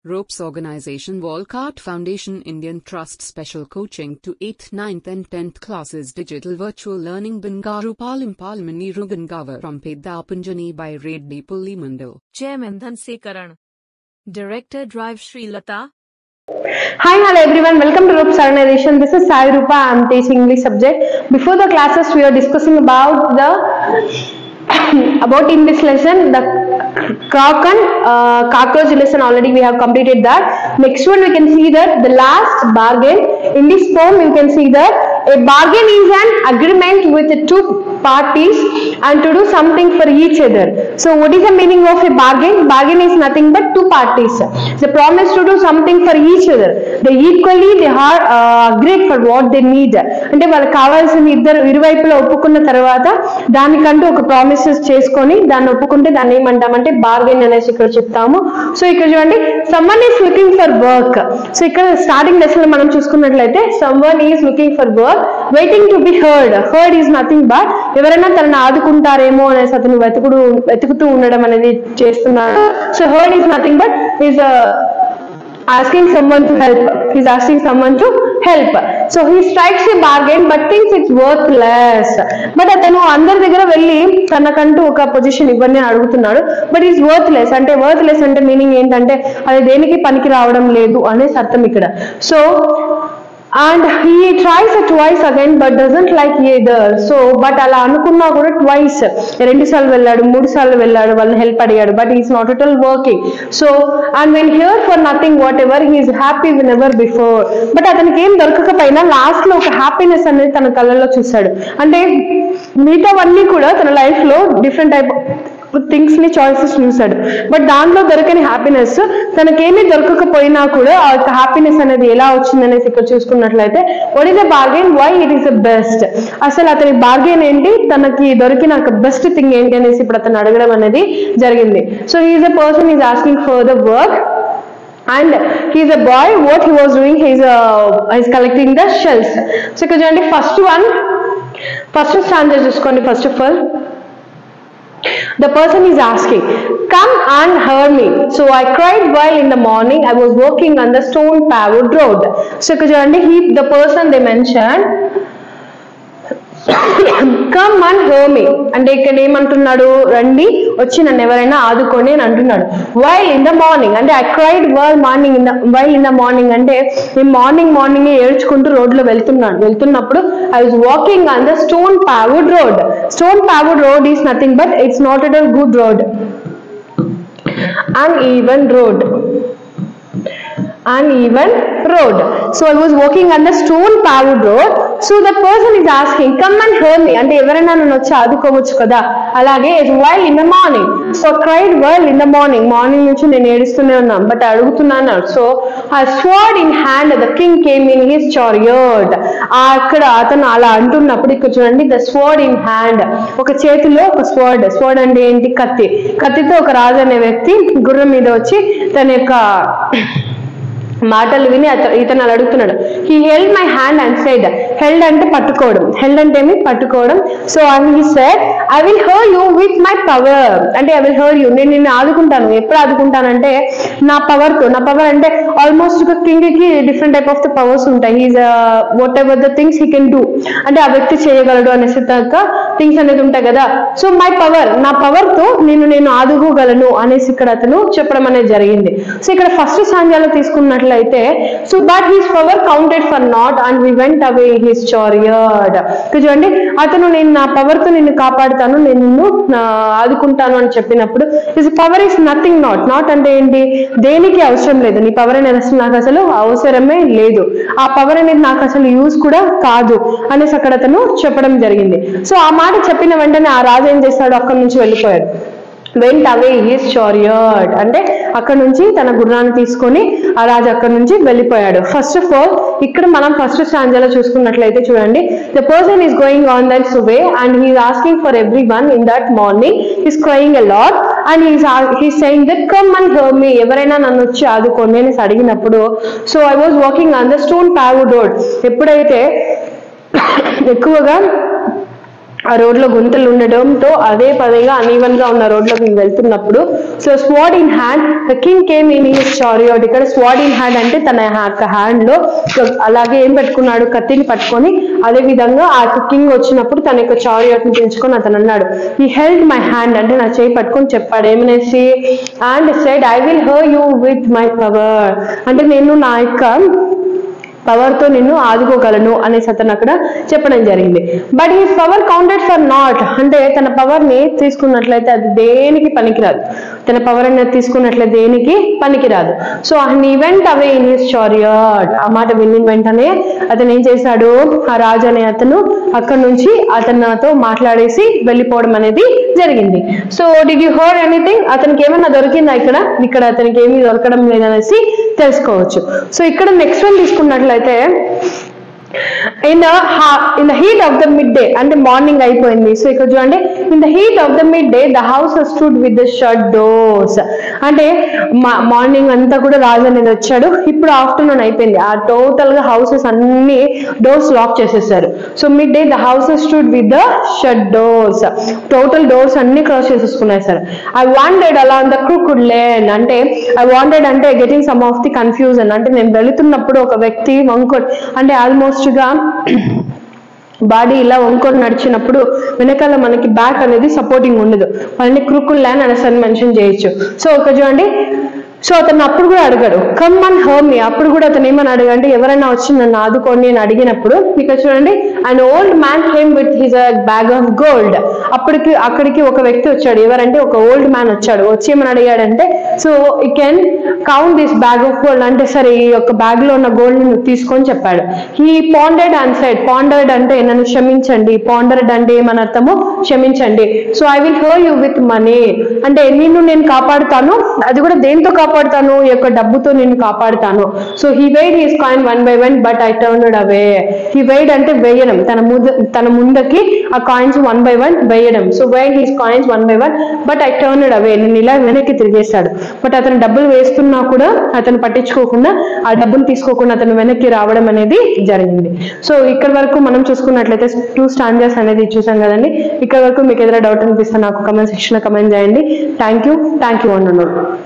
Ropes Organization Walcott Foundation Indian Trust Special Coaching to 8th, 9th and 10th classes Digital Virtual Learning Bangaru Palim Palmani Rugangavar from Pedapunjani by Raid Dipulli Mandal. Chairman Dhansekharan. Director Drive Sri Lata. Hi, hello everyone. Welcome to Ropes Organization. This is Sai Rupa. I am teaching English subject. Before the classes, we are discussing about the about in this lesson the croc and uh, cockroach lesson. Already we have completed that. Next one we can see that the last bargain. In this poem, you can see that a bargain is an agreement with the two parties and to do something for each other. So, what is the meaning of a bargain? Bargain is nothing but two parties. They promise to do something for each other. They equally they are uh, agreed for what they need. అంటే వాళ్ళకి కావాల్సిన ఇద్దరు ఇరువైపులా ఒప్పుకున్న తర్వాత దానికంటూ ఒక promises చేసుకొని దాన్ని ఒప్పుకుంటే దాన్ని ఏమంటామంటే బార్గెన్ అనేసి ఇక్కడ చెప్తాము సో ఇక్కడ చూడండి someone is looking for work so ఇక్కడ స్టార్టింగ్ లెసన్ లో మనం చూసుకున్నట్లయితే someone is looking for work waiting to be hired hired is nothing but ఎవరైనా తనని ఆదుకుంటారేమో అనేసి అతను వెతుకుడు వెతుకుతూ ఉండడం అనేది చేస్తున్నాడు so hired is nothing but is asking someone to help. He's asking someone to help. So he strikes a bargain but thinks it's worthless. But అతను అందరి దగ్గర వెళ్ళి తనకంటూ ఒక పొజిషన్ ఇవ్వని అడుగుతున్నాడు బట్ ఈజ్ వర్త్లెస్ అంటే వర్త్లెస్ అంటే మీనింగ్ ఏంటంటే అది దేనికి పనికి రావడం లేదు అనేసి అర్థం ఇక్కడ so and he tries twice again but doesn't like either so but అలా అనుకున్నా కూడా ట్వైస్ రెండు సార్లు వెళ్ళాడు మూడు సార్లు వెళ్ళాడు వాళ్ళని హెల్ప్ అడిగాడు but is not at all working so and when here for nothing whatever he is happy than ever before but అతనికి ఏం దొరకకపోయినా లాస్ట్ లో ఒక హ్యాపీనెస్ అనేది తన కళ్ళల్లో చూశాడు అంటే మిగతావన్నీ కూడా తన లైఫ్ లో డిఫరెంట్ టైప్ థింగ్స్ ని చాయిసెస్ చూశాడు బట్ దాంట్లో దొరకని హ్యాపీనెస్ తనకేమీ దొరకకపోయినా కూడా ఆ యొక్క హ్యాపీనెస్ అనేది ఎలా వచ్చిందనేసి ఇక్కడ చూసుకున్నట్లయితే what is the bargain why it is the best అసలు అతని బార్గెన్ ఏంటి తనకి దొరికిన బెస్ట్ థింగ్ ఏంటి అనేసి ఇప్పుడు అతను అడగడం అనేది జరిగింది so is a person is asking for the work and he's a boy what he was doing he's he's collecting the shells so ఇక్కడ చూడండి ఫస్ట్ వన్ ఫస్ట్ స్టాండర్డ్ చూసుకోండి first of all The person is asking, Come and hear me. So I cried while in the morning I was walking on the stone paved road. So ఇక్కడ చూడండి he the person they mentioned come and hire me అంటే ఇక్కడ ఏమంటున్నాడు రండి వచ్చి నన్ను ఎవరైనా ఆదుకోండి అని అంటున్నాడు వైల్ ఇన్ ద మార్నింగ్ అంటే I cried while morning in the while in the morning అంటే నేను మార్నింగ్ మార్నింగ్ ఏడ్చుకుంటూ రోడ్లో వెళ్తున్నాడు వెళ్తున్నప్పుడు I was walking on the stone paved road stone paved road is nothing but it's not at a good road and even road uneven road. So I was walking on the stone paved road. So that person is asking, come and hear me. అంటే ఎవరైనా నన్ను వచ్చి ఆదుకోవచ్చు కదా అలాగే while in the morning so cried while in the morning morning నుంచి నేను ఏడుస్తూనే ఉన్నాను బట్ అడుగుతున్నాను సో ఆ sword in hand the king came in his chariot అక్కడ అతను అలా అంటున్నప్పుడు ఇక్కడ చూడండి ద స్వర్డ్ ఇన్ హ్యాండ్ ఒక చేతిలో ఒక స్వర్డ్ స్వర్డ్ అంటే ఏంటి కత్తి కత్తితో ఒక రాజు అనే వ్యక్తి గుర్రం మీద వచ్చి తన యొక్క మాటలు విని అత ఇతను అలా అడుగుతున్నాడు he held my hand and said held అంటే పట్టుకోవడం హెల్డ్ అంటే ఏమి పట్టుకోవడం so and he said I will hire you with my power అంటే ఐ విల్ హర్ యూ నేను నిన్ను ఆదుకుంటాను ఎప్పుడు ఆదుకుంటానంటే నా పవర్ తో నా పవర్ అంటే ఆల్మోస్ట్ ఒక కింగ్ కి different type of the powers ఉంటాయి he's whatever the things he can do అంటే ఆ వ్యక్తి చేయగలడు అనేసి థింగ్స్ అనేది ఉంటాయి కదా సో మై పవర్ నా పవర్ తో నేను నేను ఆదుకోగలను అనేసి ఇక్కడ అతను చెప్పడం అనేది జరిగింది సో ఇక్కడ ఫస్ట్ సాంజాలో తీసుకున్నట్లయితే so but he's power counted for naught and we went away his chariot చూడండి అతను నేను నా పవర్ తో నిన్ను కాపాడుతాను నేను నిన్ను ఆ, ఆదుకుంటాను అని చెప్పినప్పుడు his power is nothing not not అంటే ఏంటి దేనికి అవసరం లేదు నీ పవర్ అనేది అసలు నాకు అసలు అవసరమే లేదు ఆ పవర్ అనేది నాకు అసలు యూజ్ కూడా కాదు అనేసి అక్కడ అతను చెప్పడం జరిగింది సో ఆ మాట చెప్పిన వెంటనే ఆ రాజు ఏం చేస్తాడు అక్కడి నుంచి వెళ్ళిపోయాడు వెంట్ అవే హీస్ చారియర్డ్ అంటే అక్కడ నుంచి తన గుర్రాన్ని తీసుకొని ఆ రాజు అక్కడ నుంచి వెళ్ళిపోయాడు ఫస్ట్ ఆఫ్ ఆల్ ఇక్కడ మనం ఫస్ట్ స్టాంజాలో చూసుకున్నట్లయితే చూడండి the person is going on that way and he's asking for every one in that morning is crying a lot and he's he's saying that come and hire me ఎవరైనా నన్ను వచ్చి ఆదుకోండి అనేసి అడిగినప్పుడు so I was walking on the stone paved road ఎప్పుడైతే ఎక్కువగా ఆ రోడ్లో గుంతలు ఉండడంతో అదే పదేగా అన్ఈవెన్ గా ఉన్న రోడ్లోకి మేము వెళ్తున్నప్పుడు so sword in hand the king came in his chariot ఇక్కడ స్వాడ్ ఇన్ హ్యాండ్ అంటే తన హ్యాండ్ లో so అలాగే ఏం పెట్టుకున్నాడు కత్తిని పట్టుకొని అదే విధంగా ఆ కింగ్ వచ్చినప్పుడు తన యొక్క చారియాట్ ని పెంచుకొని అతను అన్నాడు ఈ హెల్డ్ మై హ్యాండ్ అంటే నా చేయి పట్టుకొని చెప్పాడు ఏమనేసి and said I will hire you with my power అంటే నేను నా యొక్క పవర్ తో నిన్ను ఆదుకోగలను అనేసి అతను అక్కడ చెప్పడం జరిగింది బట్ ఈ పవర్ కౌంటెడ్ ఫర్ నాట్ అంటే తన పవర్ ని తీసుకున్నట్లయితే అది దేనికి పనికిరాదు తన పవర్ అనేది తీసుకున్నట్లయితే దేనికి పనికిరాదు so he went away in his chariot ఆ మాట విన్న వెంటనే అతను ఏం చేశాడు ఆ రాజు అనే అతను అక్కడ నుంచి అతనితో మాట్లాడేసి వెళ్ళిపోవడం అనేది జరిగింది so did you hire anything అతనికి ఏమైనా దొరికిందా ఇక్కడ ఇక్కడ అతనికి ఏమీ దొరకడం లేదనేసి తెలుసుకోవచ్చు సో ఇక్కడ నెక్స్ట్ వన్ తీసుకున్నట్లయితే in in the heat of the midday అంటే మార్నింగ్ అయిపోయింది సో ఇక్కడ చూడండి in the heat of the midday the house stood with the shut doors అంటే మార్నింగ్ అంతా కూడా రాజు అనేది వచ్చాడు ఇప్పుడు ఆఫ్టర్నూన్ అయిపోయింది ఆ టోటల్ గా హౌసెస్ అన్ని డోర్స్ లాక్ చేసేసారు so midday the house stood with the shut doors total doors అన్ని క్లోజ్ చేసేసుకున్నాయి సార్ ఐ వాంటెడ్ అలా ద క్రూకుడ్ లేన్ అంటే ఐ వాంటెడ్ అంటే getting some of the confusion అంటే నేను వెళుతున్నప్పుడు ఒక వ్యక్తి వంకోడ్ అంటే ఆల్మోస్ట్ గా బాడీ ఇలా వంకొని నడిచినప్పుడు వెనకాల మనకి బ్యాక్ అనేది సపోర్టింగ్ ఉండదు వాళ్ళని క్రూకుల్ ల్యాన్ అనేసి అని మెన్షన్ చేయొచ్చు సో ఒక చూడండి సో అతను అప్పుడు కూడా అడిగాడు కమ్ అండ్ హోమ్ మీ అప్పుడు కూడా అతను ఏమని అడగండి ఎవరైనా వచ్చి నన్ను ఆదుకోండి అని అడిగినప్పుడు ఇక్కడ చూడండి and old man came with his bag of gold అప్పటికి అక్కడికి ఒక వ్యక్తి వచ్చాడు ఎవరంటే ఒక ఓల్డ్ మ్యాన్ వచ్చాడు వచ్చి ఏమని అడిగాడంటే so he can count this bag of gold అంటే సరే ఈ యొక్క బ్యాగ్ లో ఉన్న గోల్డ్ ని తీసుకొని చెప్పాడు ఈ పాండెడ్ అండ్ సైడ్ పాండెడ్ అంటే నన్ను క్షమించండి పాండెడ్ అంటే ఏమని అర్థము క్షమించండి so I will hire you with money అంటే నిన్ను నేను కాపాడుతాను అది కూడా దేంతో కాపాడుతాను ఈ యొక్క డబ్బుతో నిన్ను కాపాడుతాను so he weighed his coin one by one but I turned away he weighed అంటే వేయడం తన ముందు తన ముందకి ఆ కాయిన్స్ వన్ బై వన్ వేయడం so weighed his coins one by one but I turned away నేను ఇలా వెనక్కి తిరిగేశాడు బట్ అతను డబ్బులు వేస్తున్నా కూడా అతను పట్టించుకోకుండా ఆ డబ్బులు తీసుకోకుండా అతను వెనక్కి రావడం అనేది జరిగింది సో ఇక్కడ వరకు మనం చూసుకున్నట్లయితే టూ స్టాండర్స్ అనేది చూసాం కదండి ఇక్కడ వరకు మీకు ఏదైనా డౌట్ అనిపిస్తే నాకు కమెంట్ సెక్షన్ కమెంట్ చేయండి థ్యాంక్ యూ థ్యాంక్ యూ అన్నాడు